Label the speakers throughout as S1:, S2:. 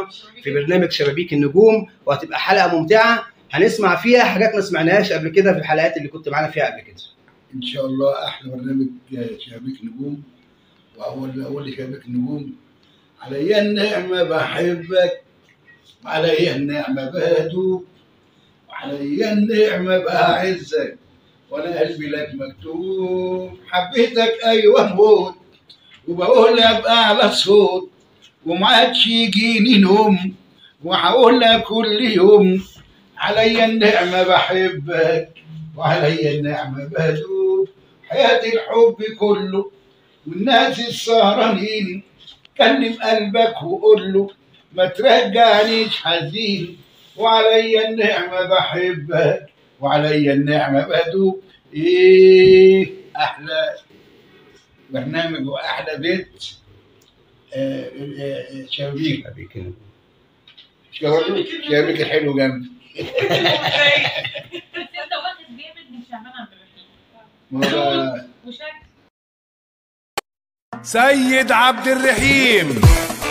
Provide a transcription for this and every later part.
S1: في برنامج شبابيك النجوم وهتبقى حلقه ممتعه هنسمع فيها حاجات ما سمعناهاش قبل كده في الحلقات اللي كنت معانا فيها قبل كده
S2: ان شاء الله احلى برنامج شبابيك نجوم واول اول شبابيك نجوم علي النعمه بحبك وعلي النعمه بهدوك وعلي النعمه بعزك وانا قلبي لك مكتوب حبيتك ايوه موت وبقولها باعلى صوت وما عادش يجيني نوم وهقولها كل يوم علي النعمه بحبك وعلي النعمة بدوب حياة الحب كله والناس السهرانين كلم قلبك وقول له ما ترجعنيش حزين وعلي النعمة بحبك وعلي النعمة بدوب ايه احلى برنامج واحلى بيت آه، آه، آه، شبابيك
S1: شبابيك النجوم
S2: شبابيك شبابيك الحلو جنبي
S3: انت واخد جامد من شعبان عبد الرحيم
S2: ما هو
S3: وشك
S4: سيد عبد الرحيم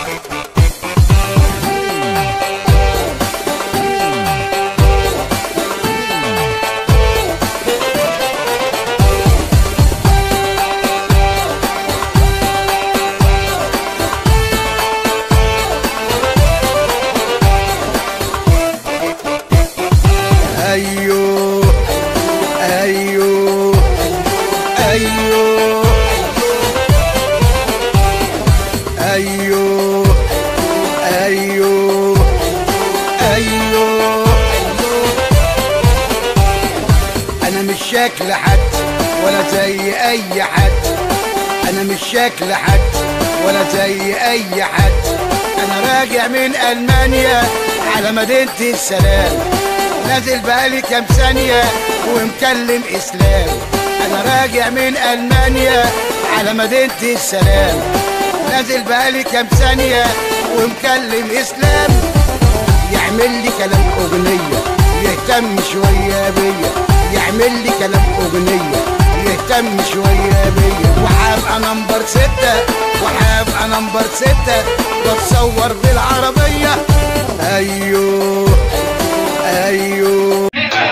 S4: ايوه ايوه ايوه ايوه ايوه ايوه انا مش شكل حد ولا زي اي حد انا مش شكل حد ولا زي اي حد انا راجع من المانيا على مدينة السلام نازل بقالي كام ثانية ومكلم اسلام انا راجع من المانيا على مدينة السلام نازل بقالي كام ثانية ومكلم اسلام يعمل لي كلام اغنية يهتم شوية بيا يعمل لي كلام اغنية يهتم شوية بيا وحابقى نمبر ستة وحابقى نمبر ستة بتصور بالعربية ايوه ايوه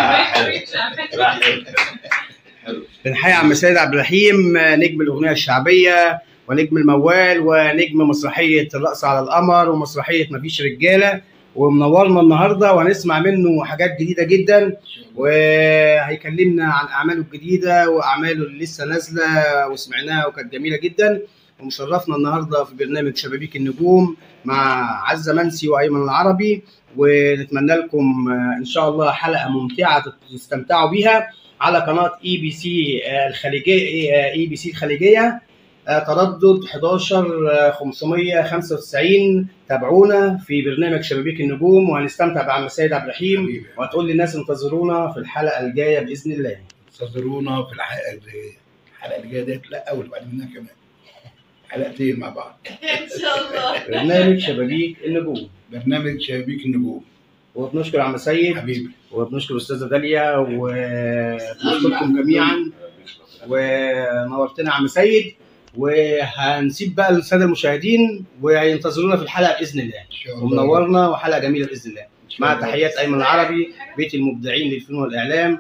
S1: بنحيي عم سيد عبد الرحيم نجم الاغنيه الشعبيه ونجم الموال ونجم مسرحيه الرقص على القمر ومسرحيه مفيش رجاله ومنورنا النهارده وهنسمع منه حاجات جديده جدا وهيكلمنا عن اعماله الجديده واعماله اللي لسه نازله وسمعناها وكانت جميله جدا ومشرفنا النهارده في برنامج شبابيك النجوم مع عزه منسي وايمن العربي ونتمنى لكم آه، ان شاء الله حلقه ممتعه تستمتعوا بيها على قناه اي بي سي الخليجيه اي بي سي الخليجيه آه، تردد 11 آه، 595 تابعونا في برنامج شبابيك النجوم وهنستمتع بعم سيد عبد الرحيم
S2: حبيبي.
S1: وهتقول للناس انتظرونا في الحلقه الجايه باذن الله
S2: انتظرونا في الحلقه الجايه الحلقه اللي جايه ديت لا اول بعد منها كمان حلقتين مع بعض
S3: ان شاء الله
S1: برنامج شبابيك النجوم
S2: برنامج شبابيك النجوم
S1: وبنشكر عم سيد
S2: حبيبي
S1: وبنشكر استاذه داليا وبنشكركم جميعا ونورتنا عم سيد وهنسيب بقى الساده المشاهدين وينتظرونا في الحلقه باذن الله
S2: ان شاء الله
S1: ومنورنا وحلقه جميله باذن الله
S2: إن شاء
S1: مع
S2: الله.
S1: تحيات ايمن العربي بيت المبدعين للفنون والاعلام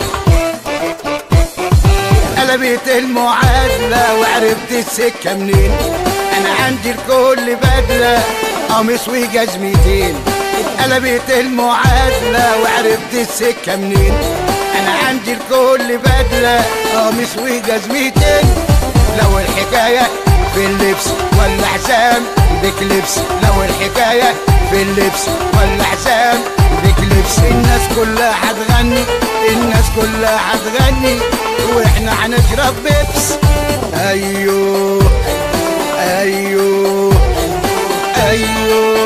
S4: قلبت المعادلة وعرفت السكة منين أنا عندي الكل بدلة قميص وجزمتين قلبت المعادلة وعرفت السكة منين أنا عندي الكل بدلة قميص وجزمتين لو الحكاية في اللبس ولا حسام بكلبس لو الحكاية في اللبس ولا حسام بكلبس الناس كلها هتغني الناس كلها هتغني واحنا هنشرب بيبس ايوه ايوه ايوه